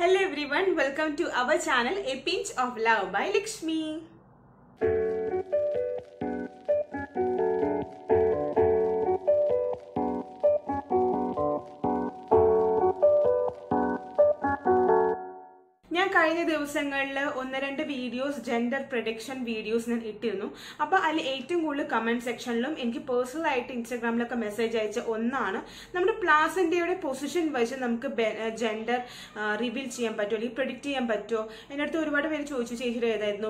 Hello everyone, welcome to our channel A Pinch of Love by Lakshmi. ഞാൻ കഴിഞ്ഞ ദിവസങ്ങളിൽ ഒന്ന് രണ്ട് വീഡിയോസ് ജെൻഡർ പ്രൊഡിക്ഷൻ വീഡിയോസ് ഞാൻ ഇട്ടിരുന്നു അപ്പോൾ അതിൽ ഏറ്റവും കൂടുതൽ കമന്റ് സെക്ഷനിലും എനിക്ക് പേഴ്സണൽ ആയിട്ട് ഇൻസ്റ്റാഗ്രാമിലൊക്കെ മെസ്സേജ് അയച്ച ഒന്നാണ് നമ്മുടെ പ്ലാസന്റയുടെ പൊസിഷൻ വെച്ച് നമുക്ക് ജെൻഡർ റിവീൽ ചെയ്യാൻ പറ്റുമോ അല്ലെങ്കിൽ പ്രൊഡിക്റ്റ് ചെയ്യാൻ പറ്റുമോ എൻ്റെ അടുത്ത് ഒരുപാട് പേര് ചോദിച്ചു ചേച്ചിയുടെ ഏതായിരുന്നു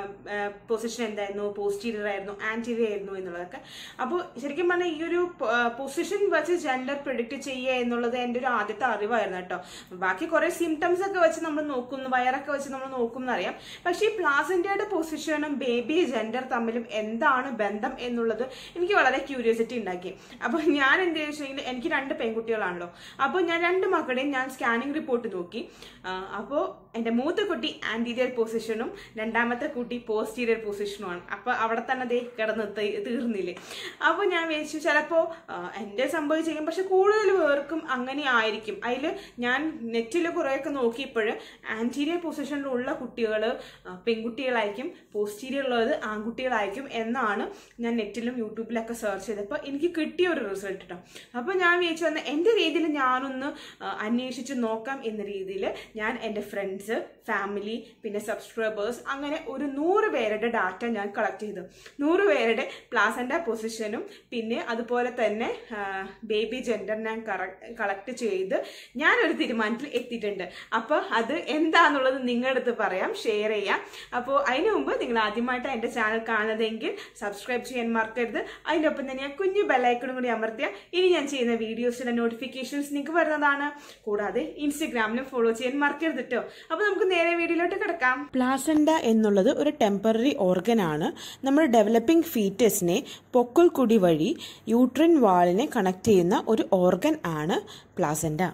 പൊസിഷൻ എന്തായിരുന്നു പോസ്റ്റീരിയർ ആയിരുന്നു ആന്റീരിയർ ആയിരുന്നു എന്നുള്ളതൊക്കെ അപ്പോൾ ശരിക്കും പറഞ്ഞാൽ ഈ ഒരു പൊസിഷൻ വെച്ച് ജെൻഡർ പ്രൊഡിക്റ്റ് ചെയ്യുക എന്നുള്ളത് എൻ്റെ ഒരു ആദ്യത്തെ അറിവായിരുന്നു കേട്ടോ ബാക്കി കുറെ സിംറ്റംസ് ഒക്കെ വെച്ച് നമ്മൾ നോക്കുന്നു വയറൊക്കെ വെച്ച് നമ്മൾ നോക്കും എന്നറിയാം പക്ഷേ ഈ പ്ലാസന്റയുടെ പൊസിഷനും ബേബി ജെൻഡർ തമ്മിലും എന്താണ് ബന്ധം എന്നുള്ളത് എനിക്ക് വളരെ ക്യൂരിയോസിറ്റി ഉണ്ടാക്കി അപ്പോൾ ഞാൻ എന്ത് ചോദിച്ചെങ്കിൽ എനിക്ക് രണ്ട് പെൺകുട്ടികളാണല്ലോ അപ്പോൾ ഞാൻ രണ്ട് മക്കളുടെയും ഞാൻ സ്കാനിങ് റിപ്പോർട്ട് നോക്കി അപ്പോൾ എൻ്റെ മൂത്ത കുട്ടി ആന്റീരിയർ പൊസിഷനും രണ്ടാമത്തെ കുട്ടി പോസ്റ്റീരിയർ പൊസിഷനുമാണ് അപ്പോൾ അവിടെ തന്നെ ദേ കിടന്ന് തി- തീർന്നില്ലേ അപ്പോൾ ഞാൻ വിചാരിച്ചു ചിലപ്പോൾ എൻ്റെ സംഭവിച്ചേക്കും പക്ഷെ കൂടുതൽ പേർക്കും അങ്ങനെ ആയിരിക്കും അതിൽ ഞാൻ നെറ്റിൽ കുറേയൊക്കെ നോക്കിയപ്പോൾ ആന്റീരിയർ പൊസിഷനിലുള്ള കുട്ടികൾ പെൺകുട്ടികളായിരിക്കും പോസ്റ്റീരിയർ ഉള്ളത് ആൺകുട്ടികളായിരിക്കും എന്നാണ് ഞാൻ നെറ്റിലും യൂട്യൂബിലൊക്കെ സെർച്ച് ചെയ്തപ്പോൾ എനിക്ക് കിട്ടിയ ഒരു റിസൾട്ട് കേട്ടോ അപ്പോൾ ഞാൻ വിചാരിച്ചു വന്ന എൻ്റെ രീതിയിൽ ഞാനൊന്ന് ആ, അന്വേഷിച്ച് നോക്കാം എന്ന രീതിയിൽ ഞാൻ എൻ്റെ ഫ്രണ്ട്സ് ഫാമിലി പിന്നെ സബ്സ്ക്രൈബേഴ്സ് അങ്ങനെ ഒരു നൂറ് പേരുടെ ഡാറ്റ ഞാൻ കളക്ട് ചെയ്തു നൂറ് പേരുടെ പ്ലാസൻ്റെ പൊസിഷനും പിന്നെ അതുപോലെ തന്നെ ബേബി ജെൻഡർ ഞാൻ കളക്ട് ചെയ്ത് ഞാനൊരു തീരുമാനത്തിൽ എത്തിയിട്ടുണ്ട് അപ്പോൾ അത് എന്താണെന്നുള്ളത് നിങ്ങളുടെ അടുത്ത് പറയാം ഷെയർ ചെയ്യാം അപ്പോൾ അതിനു മുമ്പ് നിങ്ങൾ ആദ്യമായിട്ട് എൻ്റെ ചാനൽ കാണുന്നതെങ്കിൽ സബ്സ്ക്രൈബ് ചെയ്യാൻ മറക്കരുത് അതിൻ്റെ ഒപ്പം തന്നെ ആ കുഞ്ഞു ബെല്ലൈക്കണും കൂടി അമർത്തിയാൽ ഇനി ഞാൻ ചെയ്യുന്ന വീഡിയോസിൻ്റെ നോട്ടിഫിക്കേഷൻസ് നിങ്ങൾക്ക് വരുന്നതാണ് കൂടാതെ ഇൻസ്റ്റഗ്രാമിലും ഫോളോ ചെയ്യാൻ മറക്കരുത് കേട്ടോ അപ്പോൾ നമുക്ക് നേരെ വീഡിയോയിലോട്ട് കിടക്കാം പ്ലാസൻഡ എന്നുള്ളത് ഒരു ടെമ്പററി ഓർഗൻ ആണ് നമ്മുടെ ഡെവലപ്പിംഗ് ഫീറ്റസിനെ പൊക്കിൾ കുടി വഴി യൂട്രിൻ വാളിനെ കണക്ട് ചെയ്യുന്ന ഒരു ഓർഗൻ ആണ് പ്ലാസൻഡ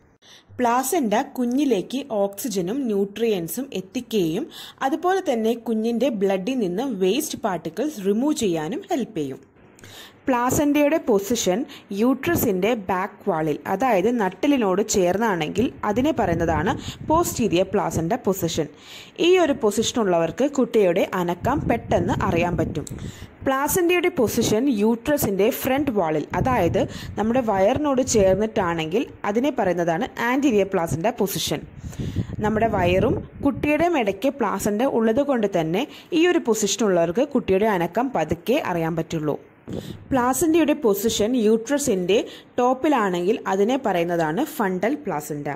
പ്ലാസൻഡ കുഞ്ഞിലേക്ക് ഓക്സിജനും ന്യൂട്രിയൻസും എത്തിക്കുകയും അതുപോലെ തന്നെ കുഞ്ഞിന്റെ ബ്ലഡിൽ നിന്ന് വേസ്റ്റ് പാർട്ടിക്കിൾസ് റിമൂവ് ചെയ്യാനും ഹെൽപ്പ് ചെയ്യും പ്ലാസന്റയുടെ പൊസിഷൻ യൂട്രസിന്റെ ബാക്ക് വാളിൽ അതായത് നട്ടിലിനോട് ചേർന്നാണെങ്കിൽ അതിനെ പറയുന്നതാണ് പോസ്റ്റീരിയർ പ്ലാസന്റ പൊസിഷൻ ഈ ഒരു പൊസിഷൻ ഉള്ളവർക്ക് കുട്ടിയുടെ അനക്കം പെട്ടെന്ന് അറിയാൻ പറ്റും പ്ലാസന്റയുടെ പൊസിഷൻ യൂട്രസിന്റെ ഫ്രണ്ട് വാളിൽ അതായത് നമ്മുടെ വയറിനോട് ചേർന്നിട്ടാണെങ്കിൽ അതിനെ പറയുന്നതാണ് ആന്റീരിയർ പ്ലാസന്റ പൊസിഷൻ നമ്മുടെ വയറും കുട്ടിയുടെ ഇടയ്ക്ക് പ്ലാസന്റ ഉള്ളത് കൊണ്ട് തന്നെ ഈ ഒരു പൊസിഷൻ ഉള്ളവർക്ക് കുട്ടിയുടെ അനക്കം പതുക്കെ അറിയാൻ പറ്റുള്ളൂ പ്ലാസന്റയുടെ പൊസിഷൻ യൂട്രസിന്റെ ടോപ്പിലാണെങ്കിൽ അതിനെ പറയുന്നതാണ് ഫണ്ടൽ പ്ലാസന്റ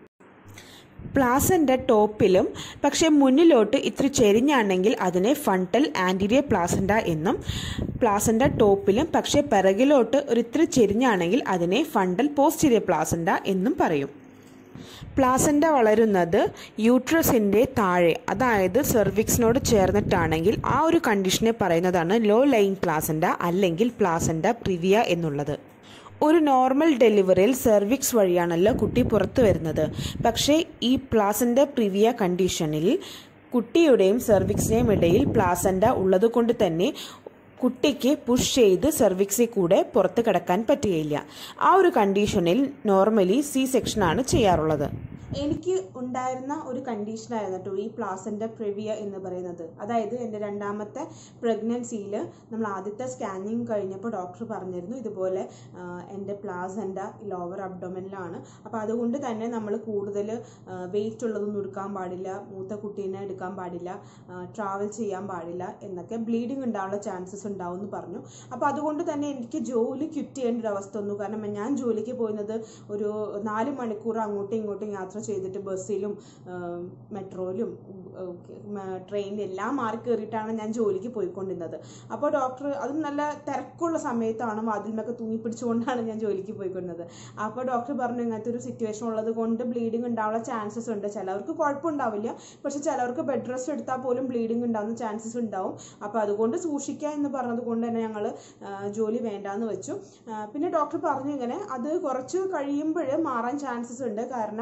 പ്ലാസന്റെ ടോപ്പിലും പക്ഷെ മുന്നിലോട്ട് ഇത്തിരി ചെരിഞ്ഞാണെങ്കിൽ അതിനെ ഫണ്ടൽ ആന്റീരിയർ പ്ലാസന്റ എന്നും പ്ലാസന്റെ ടോപ്പിലും പക്ഷെ പിറകിലോട്ട് ഒരു ഇത്തിരി ചെരിഞ്ഞാണെങ്കിൽ അതിനെ ഫണ്ടൽ പോസ്റ്റീരിയർ പ്ലാസന്റ എന്നും പറയും പ്ലാസന്റ വളരുന്നത് യൂട്രസിന്റെ താഴെ അതായത് സെർവിക്സിനോട് ചേർന്നിട്ടാണെങ്കിൽ ആ ഒരു കണ്ടീഷനെ പറയുന്നതാണ് ലോ ലൈൻ പ്ലാസന്റ അല്ലെങ്കിൽ പ്ലാസന്റ പ്രിവിയ എന്നുള്ളത് ഒരു നോർമൽ ഡെലിവറിയിൽ സെർവിക്സ് വഴിയാണല്ലോ കുട്ടി പുറത്തു വരുന്നത് പക്ഷേ ഈ പ്ലാസന്റ പ്രിവിയ കണ്ടീഷനിൽ കുട്ടിയുടെയും സെർവിക്സിനെയും ഇടയിൽ പ്ലാസന്റ ഉള്ളത് കൊണ്ട് തന്നെ കുട്ടിക്ക് പുഷ് ചെയ്ത് സെർവിക്സിൽ കൂടെ പുറത്ത് കിടക്കാൻ പറ്റുകയില്ല ആ ഒരു കണ്ടീഷനിൽ നോർമലി സി സെക്ഷനാണ് ചെയ്യാറുള്ളത് എനിക്ക് ഉണ്ടായിരുന്ന ഒരു കണ്ടീഷനായിരുന്നു കേട്ടോ ഈ പ്ലാസൻ്റെ പ്രിവിയ എന്ന് പറയുന്നത് അതായത് എൻ്റെ രണ്ടാമത്തെ പ്രഗ്നൻസിയിൽ നമ്മൾ ആദ്യത്തെ സ്കാനിങ് കഴിഞ്ഞപ്പോൾ ഡോക്ടർ പറഞ്ഞിരുന്നു ഇതുപോലെ ആ, എൻ്റെ പ്ലാസൻ്റ ലോവർ അബ്ഡോമനിലാണ് അപ്പോൾ അതുകൊണ്ട് തന്നെ നമ്മൾ കൂടുതൽ വെയിറ്റ് ഉള്ളതൊന്നും എടുക്കാൻ പാടില്ല മൂത്ത കുട്ടീനെ എടുക്കാൻ പാടില്ല ട്രാവൽ ചെയ്യാൻ പാടില്ല എന്നൊക്കെ ബ്ലീഡിങ് ഉണ്ടാവാനുള്ള ചാൻസസ് ഉണ്ടാവും എന്ന് പറഞ്ഞു അപ്പോൾ അതുകൊണ്ട് തന്നെ എനിക്ക് ജോലി ക്വിറ്റ് ചെയ്യേണ്ട ഒരു അവസ്ഥ വന്നു കാരണം ഞാൻ ജോലിക്ക് പോയിരുന്നത് ഒരു നാല് മണിക്കൂർ അങ്ങോട്ടും ഇങ്ങോട്ടും യാത്ര ചെയ്തിട്ട് ബസ്സിലും മെട്രോയിലും ട്രെയിനിലും എല്ലാം മാറി കയറിയിട്ടാണ് ഞാൻ ജോലിക്ക് പോയിക്കൊണ്ടിരുന്നത് അപ്പോൾ ഡോക്ടർ അത് നല്ല തിരക്കുള്ള സമയത്താണ് വാതിൽമൊക്കെ തൂങ്ങി പിടിച്ചുകൊണ്ടാണ് ഞാൻ ജോലിക്ക് പോയിക്കൊണ്ടിരുന്നത് അപ്പോൾ ഡോക്ടർ പറഞ്ഞു ഇങ്ങനത്തെ ഒരു സിറ്റുവേഷൻ ഉള്ളത് കൊണ്ട് ബ്ലീഡിങ് ഉണ്ടാവാനുള്ള ചാൻസസ് ഉണ്ട് ചിലവർക്ക് കുഴപ്പമുണ്ടാവില്ല പക്ഷെ ചിലവർക്ക് ബെഡ് റെസ്റ്റ് എടുത്താൽ പോലും ബ്ലീഡിങ് ഉണ്ടാകുന്ന ചാൻസസ് ഉണ്ടാവും അപ്പോൾ അതുകൊണ്ട് സൂക്ഷിക്കുക എന്ന് പറഞ്ഞത് കൊണ്ട് തന്നെ ഞങ്ങൾ ജോലി വേണ്ടാന്ന് വെച്ചു ആ, പിന്നെ ഡോക്ടർ പറഞ്ഞു ഇങ്ങനെ അത് കുറച്ച് കഴിയുമ്പോൾ മാറാൻ ചാൻസസ് ഉണ്ട് കാരണം ആ,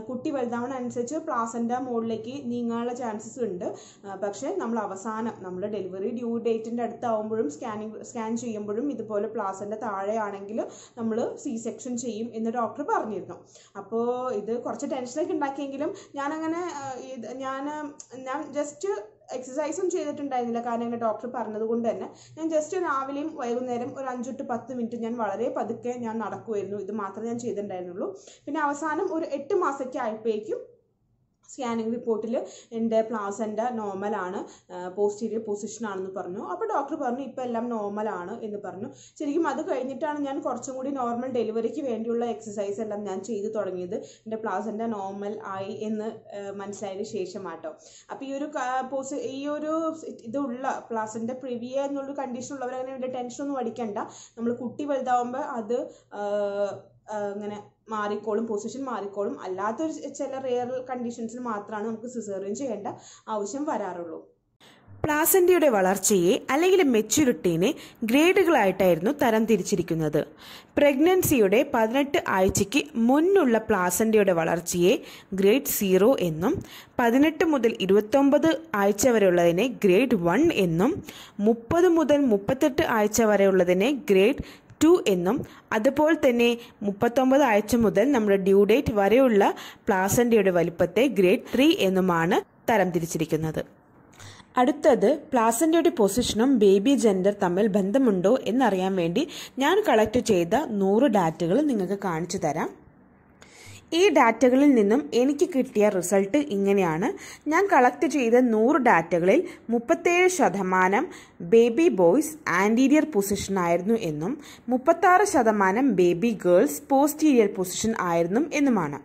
കുട്ടി വലുതാവണ അനുസരിച്ച് പ്ലാസൻ്റെ മുകളിലേക്ക് നീങ്ങാനുള്ള ചാൻസസ് ഉണ്ട് ആ, പക്ഷേ നമ്മൾ അവസാനം നമ്മൾ ഡെലിവറി ഡ്യൂ ഡേറ്റിൻ്റെ അടുത്താവുമ്പോഴും സ്കാനിങ് സ്കാൻ ചെയ്യുമ്പോഴും ഇതുപോലെ പ്ലാസൻ്റെ താഴെയാണെങ്കിൽ നമ്മൾ സി സെക്ഷൻ ചെയ്യും എന്ന് ഡോക്ടർ പറഞ്ഞിരുന്നു അപ്പോൾ ഇത് കുറച്ച് ടെൻഷനൊക്കെ ഉണ്ടാക്കിയെങ്കിലും ഞാനങ്ങനെ ആ, ഇത് ഞാൻ ഞാൻ ജസ്റ്റ് എക്സസൈസും ചെയ്തിട്ടുണ്ടായിരുന്നില്ല കാരണം ഇങ്ങനെ ഡോക്ടർ പറഞ്ഞത് കൊണ്ട് തന്നെ ഞാൻ ജസ്റ്റ് രാവിലെയും വൈകുന്നേരം ഒരു അഞ്ച് ടു പത്ത് മിനിറ്റ് ഞാൻ വളരെ പതുക്കെ ഞാൻ നടക്കുമായിരുന്നു ഇത് മാത്രമേ ഞാൻ ചെയ്തിട്ടുണ്ടായിരുന്നുള്ളൂ പിന്നെ അവസാനം ഒരു എട്ട് മാസമൊക്കെ ആയപ്പോഴേക്കും സ്കാനിങ് റിപ്പോർട്ടിൽ എൻ്റെ പ്ലാസൻ്റെ നോർമലാണ് പോസ്റ്റീരിയർ പൊസിഷൻ ആണെന്ന് പറഞ്ഞു അപ്പോൾ ഡോക്ടർ പറഞ്ഞു ഇപ്പോൾ എല്ലാം നോർമലാണ് എന്ന് പറഞ്ഞു ശരിക്കും അത് കഴിഞ്ഞിട്ടാണ് ഞാൻ കുറച്ചും കൂടി നോർമൽ ഡെലിവറിക്ക് വേണ്ടിയുള്ള എക്സസൈസ് എല്ലാം ഞാൻ ചെയ്തു തുടങ്ങിയത് എൻ്റെ പ്ലാസൻ്റെ നോർമൽ ആയി എന്ന് ആ, മനസ്സിലായതിന് ശേഷമാട്ടോ അപ്പോൾ ഈ ഒരു ക- പോസി ഈ ഒരു ഇതുള്ള പ്ലാസൻ്റെ പ്രിവിയ എന്നുള്ള കണ്ടീഷൻ ഉള്ളവരങ്ങനെ വലിയ ടെൻഷനൊന്നും അടിക്കണ്ട നമ്മൾ കുട്ടി വലുതാവുമ്പോൾ അത് ആ, ആ, ഇങ്ങനെ മാറിക്കോളും പൊസിഷൻ മാറിക്കോളും അല്ലാത്തൊരു ചില റെയർ കണ്ടീഷൻസിൽ മാത്രമാണ് നമുക്ക് സിസേറിയൻ ചെയ്യേണ്ട ആവശ്യം വരാറുള്ളൂ പ്ലാസന്റയുടെ വളർച്ചയെ അല്ലെങ്കിൽ മെച്യൂരിറ്റീനെ ഗ്രേഡുകളായിട്ടായിരുന്നു തരം തിരിച്ചിരിക്കുന്നത് പ്രഗ്നൻസിയുടെ പതിനെട്ട് ആഴ്ചയ്ക്ക് മുന്നുള്ള പ്ലാസന്റയുടെ വളർച്ചയെ ഗ്രേഡ് സീറോ എന്നും പതിനെട്ട് മുതൽ ഇരുപത്തൊമ്പത് ആഴ്ച വരെയുള്ളതിനെ ഗ്രേഡ് വൺ എന്നും മുപ്പത് മുതൽ മുപ്പത്തെട്ട് ആഴ്ച വരെയുള്ളതിനെ ഗ്രേഡ് ടു എന്നും അതുപോലെ തന്നെ മുപ്പത്തൊമ്പത് ആഴ്ച മുതൽ നമ്മുടെ ഡ്യൂ ഡേറ്റ് വരെയുള്ള പ്ലാസന്റയുടെ വലിപ്പത്തെ ഗ്രേഡ് ത്രീ എന്നുമാണ് തരംതിരിച്ചിരിക്കുന്നത് അടുത്തത് പ്ലാസന്റയുടെ പൊസിഷനും ബേബി ജെൻഡർ തമ്മിൽ ബന്ധമുണ്ടോ എന്നറിയാൻ വേണ്ടി ഞാൻ കളക്ട് ചെയ്ത നൂറ് ഡാറ്റകൾ നിങ്ങൾക്ക് കാണിച്ചു തരാം ഈ ഡാറ്റകളിൽ നിന്നും എനിക്ക് കിട്ടിയ റിസൾട്ട് ഇങ്ങനെയാണ് ഞാൻ കളക്ട് ചെയ്ത നൂറ് ഡാറ്റകളിൽ മുപ്പത്തേഴ് ശതമാനം ബേബി ബോയ്സ് ആൻറ്റീരിയർ പൊസിഷൻ ആയിരുന്നു എന്നും മുപ്പത്താറ് ശതമാനം ബേബി ഗേൾസ് പോസ്റ്റീരിയർ പൊസിഷൻ ആയിരുന്നു എന്നുമാണ്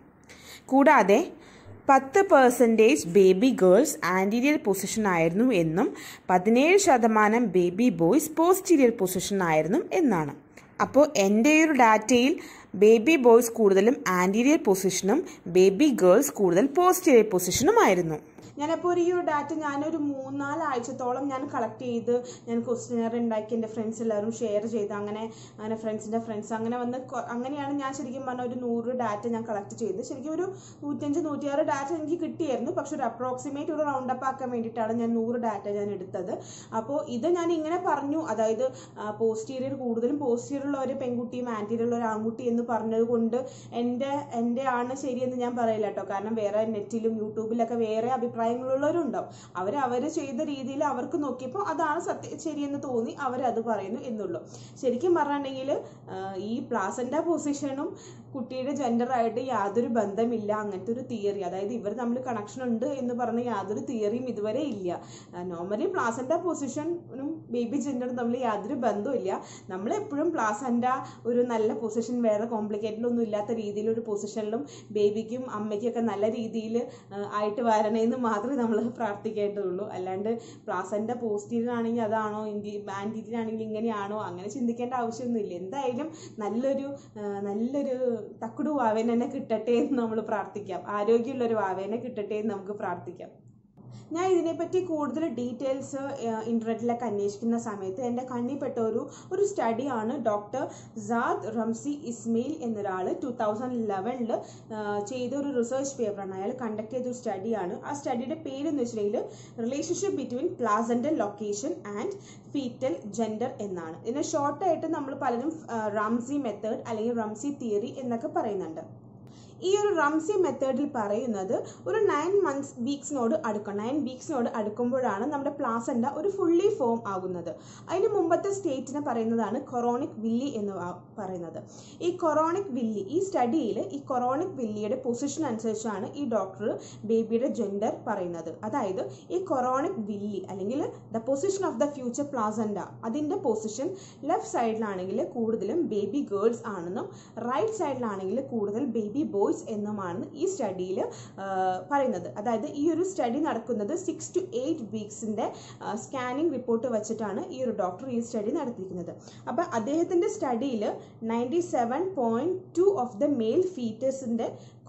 കൂടാതെ പത്ത് percentage baby girls anterior position ആയിരുന്നു എന്നും പതിനേഴ് ശതമാനം ബേബി ബോയ്സ് പോസ്റ്റീരിയർ പൊസിഷൻ ആയിരുന്നു എന്നാണ് അപ്പോൾ എൻ്റെ ഈ ഒരു ഡാറ്റയിൽ ബേബി ബോയ്സ് കൂടുതലും ആൻറ്റീരിയർ പൊസിഷനും ബേബി ഗേൾസ് കൂടുതൽ പോസ്റ്റീരിയർ പൊസിഷനും ആയിരുന്നു ഞാനപ്പോൾ ഈ ഒരു ഡാറ്റ ഞാനൊരു മൂന്നാല് ആഴ്ചത്തോളം ഞാൻ കളക്ട് ചെയ്ത് ഞാൻ ക്വസ്റ്റ്യനർ ഉണ്ടാക്കി എൻ്റെ ഫ്രണ്ട്സ് എല്ലാവരും ഷെയർ ചെയ്ത് അങ്ങനെ അങ്ങനെ ഫ്രണ്ട്സിൻ്റെ ഫ്രണ്ട്സ് അങ്ങനെ വന്ന് കൊ- അങ്ങനെയാണ് ഞാൻ ശരിക്കും പറഞ്ഞ ഒരു നൂറ് ഡാറ്റ ഞാൻ കളക്ട് ചെയ്ത് ശരിക്കും ഒരു നൂറ്റഞ്ച് നൂറ്റിയാറ് ഡാറ്റ എനിക്ക് കിട്ടിയായിരുന്നു പക്ഷെ ഒരു അപ്രോക്സിമേറ്റ് ഒരു റൗണ്ട് അപ്പ് ആക്കാൻ വേണ്ടിയിട്ടാണ് ഞാൻ നൂറ് ഡാറ്റ ഞാൻ എടുത്തത് അപ്പോൾ ഇത് ഞാൻ ഇങ്ങനെ പറഞ്ഞു അതായത് പോസ്റ്റീരിയർ കൂടുതലും പോസ്റ്റീരിയർ ഉള്ള ഒരു പെൺകുട്ടിയും ആൻറ്റീരിയർ ഉള്ള ഒരു ആൺകുട്ടി എന്ന് പറഞ്ഞത് കൊണ്ട് എൻ്റെ എൻ്റെ ആണ് ശരിയെന്ന് ഞാൻ പറയില്ല കേട്ടോ കാരണം വേറെ നെറ്റിലും യൂട്യൂബിലൊക്കെ വേറെ അഭിപ്രായങ്ങളുള്ളവരുണ്ടാവും അവർ അവർ ചെയ്ത രീതിയിൽ അവർക്ക് നോക്കിയപ്പോൾ അതാണ് സത്യ ശരിയെന്ന് തോന്നി അവരത് പറയുന്നു എന്നുള്ളൂ ശരിക്കും പറഞ്ഞിട്ടുണ്ടെങ്കിൽ ഈ പ്ലാസൻ്റെ പൊസിഷനും കുട്ടിയുടെ ജെൻഡറായിട്ട് യാതൊരു ബന്ധമില്ല അങ്ങനത്തെ ഒരു തിയറി അതായത് ഇവർ തമ്മിൽ കണക്ഷൻ ഉണ്ട് എന്ന് പറഞ്ഞ യാതൊരു തിയറിയും ഇതുവരെ ഇല്ല നോർമലി പ്ലാസൻ്റെ പൊസിഷനും ബേബി ജെൻഡറും തമ്മിൽ യാതൊരു ബന്ധമില്ല നമ്മൾ എപ്പോഴും പ്ലാസൻ്റെ ഒരു നല്ല പൊസിഷൻ വേറെ കോംപ്ലിക്കേറ്റഡ് ഒന്നും ഇല്ലാത്ത രീതിയിൽ ഒരു പൊസിഷനിലും ബേബിക്കും അമ്മയ്ക്കും ഒക്കെ നല്ല രീതിയിൽ ആയിട്ട് വരണേന്ന് മാത്രമേ നമ്മൾ പ്രാർത്ഥിക്കേണ്ടതുള്ളൂ അല്ലാണ്ട് പ്ലാസൻ്റെ പോസ്റ്റീരിയർ ആണെങ്കിൽ അതാണോ ഇൻഡി ആൻറ്റീരിയർ ആണെങ്കിൽ ഇങ്ങനെയാണോ അങ്ങനെ ചിന്തിക്കേണ്ട ആവശ്യമൊന്നുമില്ല എന്തായാലും നല്ലൊരു ആ, നല്ലൊരു തക്കുടു വാവേനെ തന്നെ കിട്ടട്ടെ എന്ന് നമ്മൾ പ്രാർത്ഥിക്കാം ആരോഗ്യമുള്ള ഒരു വാവേനെ കിട്ടട്ടെ എന്ന് നമുക്ക് പ്രാർത്ഥിക്കാം ഞാൻ ഇതിനെപ്പറ്റി കൂടുതൽ ഡീറ്റെയിൽസ് ഇൻ്റർനെറ്റിലൊക്കെ അന്വേഷിക്കുന്ന സമയത്ത് എൻ്റെ കണ്ണിൽപ്പെട്ട ഒരു ഒരു സ്റ്റഡിയാണ് ഡോക്ടർ സാദ് റംസി ഇസ്മയിൽ എന്നൊരാൾ ടു തൗസൻഡ് ലെവനിൽ ചെയ്ത ഒരു റിസർച്ച് പേപ്പറാണ് അയാൾ കണ്ടക്ട് ചെയ്ത ഒരു സ്റ്റഡിയാണ് ആ സ്റ്റഡിയുടെ പേര് എന്ന് വെച്ചിട്ടുണ്ടെങ്കിൽ relationship between placental location and foetal gender എന്നാണ് ഇതിനെ ഷോർട്ടായിട്ട് നമ്മൾ പലരും റംസി മെത്തേഡ് അല്ലെങ്കിൽ റംസി തിയറി എന്നൊക്കെ പറയുന്നുണ്ട് ഈ ഒരു റംസി മെത്തേഡിൽ പറയുന്നത് ഒരു നയൻ മന്ത്സ് വീക്സിനോട് അടുക്കണം നയൻ വീക്സിനോട് അടുക്കുമ്പോഴാണ് നമ്മുടെ പ്ലാസൻ്റ ഒരു ഫുള്ളി ഫോം ആകുന്നത് അതിന് മുമ്പത്തെ സ്റ്റേറ്റിനെ പറയുന്നതാണ് കൊറോണിക് വില്ലി എന്ന് ആ- പറയുന്നത് ഈ കൊറോണിക് വില്ലി ഈ സ്റ്റഡിയിൽ ഈ കൊറോണിക് വില്ലിയുടെ പൊസിഷൻ അനുസരിച്ചാണ് ഈ ഡോക്ടർ ബേബിയുടെ ജെൻഡർ പറയുന്നത് അതായത് ഈ കൊറോണിക് വില്ലി അല്ലെങ്കിൽ the position of the future placenta അതിൻ്റെ പൊസിഷൻ ലെഫ്റ്റ് സൈഡിലാണെങ്കിൽ കൂടുതലും ബേബി ഗേൾസ് ആണെന്നും റൈറ്റ് സൈഡിലാണെങ്കിൽ കൂടുതൽ ബേബി ബോയ്സ് എന്നുമാണ് ഈ സ്റ്റഡിയിൽ പറയുന്നത് അതായത് ഈ ഒരു സ്റ്റഡി നടക്കുന്നത് സിക്സ് ടു എയ്റ്റ് വീക്സിൻ്റെ സ്കാനിങ് റിപ്പോർട്ട് വെച്ചിട്ടാണ് ഈ ഒരു ഡോക്ടർ ഈ സ്റ്റഡി നടത്തിയിരിക്കുന്നത് അപ്പോൾ അദ്ദേഹത്തിൻ്റെ സ്റ്റഡിയിൽ ninety seven point two of the male ഫീറ്റേഴ്സിൻ്റെ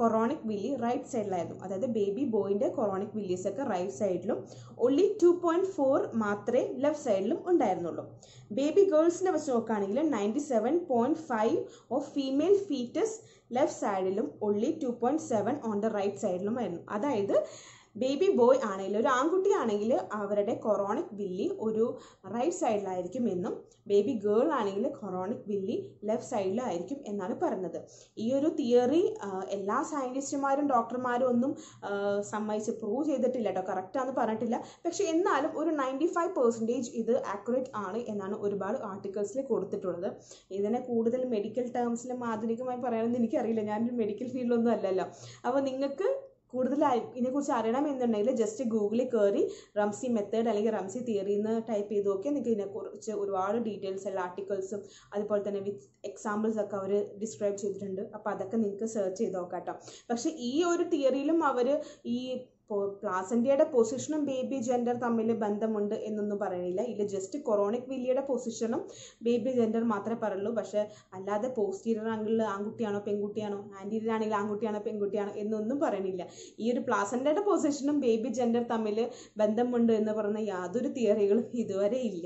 കൊറോണിക് വില്ലി റൈറ്റ് സൈഡിലായിരുന്നു അതായത് ബേബി ബോയിൻ്റെ കൊറോണിക് വില്ലീസ് ഒക്കെ റൈറ്റ് സൈഡിലും ഒള്ളി ടു പോയിന്റ് ഫോർ മാത്രമേ ലെഫ്റ്റ് സൈഡിലും ഉണ്ടായിരുന്നുള്ളൂ ബേബി ഗേൾസിനെ വെച്ച് നോക്കുകയാണെങ്കിൽ ninety seven point five of female foetus left സൈഡിലും only two point seven on the right സൈഡിലുമായിരുന്നു അതായത് ബേബി ബോയ് ആണെങ്കിൽ ഒരു ആൺകുട്ടി ആണെങ്കിൽ അവരുടെ കൊറോണിക് വില്ലി ഒരു റൈറ്റ് സൈഡിലായിരിക്കും എന്നും ബേബി ഗേൾ ആണെങ്കിൽ കൊറോണിക് വില്ലി ലെഫ്റ്റ് സൈഡിലായിരിക്കും എന്നാണ് പറഞ്ഞത് ഈ ഒരു തിയറി എല്ലാ സയൻറ്റിസ്റ്റുമാരും ഡോക്ടർമാരും ഒന്നും ആ, സമ്മതിച്ച് പ്രൂവ് ചെയ്തിട്ടില്ല കേട്ടോ കറക്റ്റാന്ന് പറഞ്ഞിട്ടില്ല പക്ഷെ എന്നാലും ഒരു നയൻറ്റി ഫൈവ് പെർസെൻറ്റേജ് ഇത് ആക്യുറേറ്റ് ആണ് എന്നാണ് ഒരുപാട് ആർട്ടിക്കിൾസിൽ കൊടുത്തിട്ടുള്ളത് ഇതിനെ കൂടുതൽ മെഡിക്കൽ ടേംസിലും ആധുനികമായി പറയാനൊന്നും എനിക്കറിയില്ല ഞാനൊരു മെഡിക്കൽ ഫീൽഡിലൊന്നും അല്ലല്ലോ അപ്പോൾ നിങ്ങൾക്ക് കൂടുതലായി ഇതിനെക്കുറിച്ച് അറിയണമെന്നുണ്ടെങ്കിൽ ജസ്റ്റ് ഗൂഗിളിൽ കയറി റംസി മെത്തേഡ് അല്ലെങ്കിൽ റംസി തിയറി എന്ന് ടൈപ്പ് ചെയ്ത് നോക്കിയാൽ നിങ്ങൾക്ക് ഇതിനെക്കുറിച്ച് ഒരുപാട് ഡീറ്റെയിൽസ് എല്ലാ ആർട്ടിക്കിൾസും അതുപോലെ തന്നെ വിത്ത് എക്സാമ്പിൾസ് ഒക്കെ അവർ ഡിസ്ക്രൈബ് ചെയ്തിട്ടുണ്ട് അപ്പോൾ അതൊക്കെ നിങ്ങൾക്ക് സെർച്ച് ചെയ്ത് നോക്കാം കേട്ടോ പക്ഷേ ഈ ഒരു തിയറിയിലും അവർ ഈ പ്ലാസന്റിയയുടെ പൊസിഷനും ബേബി ജെൻഡർ തമ്മിൽ ബന്ധമുണ്ട് എന്നൊന്നും പറയണില്ല ഇതിൽ ജസ്റ്റ് കൊറോണിക് വില്ലിയുടെ പൊസിഷനും ബേബി ജെൻഡർ മാത്രമേ പറയുള്ളൂ പക്ഷേ അല്ലാതെ പോസ്റ്റീരിയർ ആംഗിളിൽ ആൺകുട്ടിയാണോ പെൺകുട്ടിയാണോ ആൻറ്റീരിയർ ആണെങ്കിൽ ആൺകുട്ടിയാണോ പെൺകുട്ടിയാണോ എന്നൊന്നും പറയണില്ല ഈ ഒരു പ്ലാസന്റയുടെ പൊസിഷനും ബേബി ജെൻഡർ തമ്മിൽ ബന്ധമുണ്ട് എന്ന് പറയുന്ന യാതൊരു തിയറികളും ഇതുവരെ ഇല്ല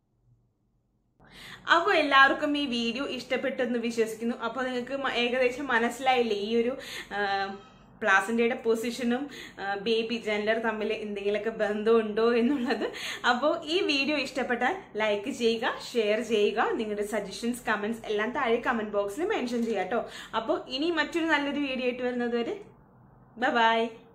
അപ്പോൾ എല്ലാവർക്കും ഈ വീഡിയോ ഇഷ്ടപ്പെട്ടെന്ന് വിശ്വസിക്കുന്നു അപ്പോൾ നിങ്ങൾക്ക് മ- ഏകദേശം മനസ്സിലായില്ലേ ഈ ഒരു പ്ലാസിൻ്റെയുടെ പൊസിഷനും ബേബി ജെൻഡർ തമ്മിൽ എന്തെങ്കിലുമൊക്കെ ബന്ധമുണ്ടോ എന്നുള്ളത് അപ്പോൾ ഈ വീഡിയോ ഇഷ്ടപ്പെട്ടാൽ ലൈക്ക് ചെയ്യുക ഷെയർ ചെയ്യുക നിങ്ങളുടെ സജഷൻസ് കമൻസ് എല്ലാം താഴെ കമൻറ്റ് ബോക്സിൽ മെൻഷൻ ചെയ്യാം കേട്ടോ അപ്പോൾ ഇനി മറ്റൊരു നല്ലൊരു വീഡിയോ ആയിട്ട് വരുന്നത് വരെ ബൈ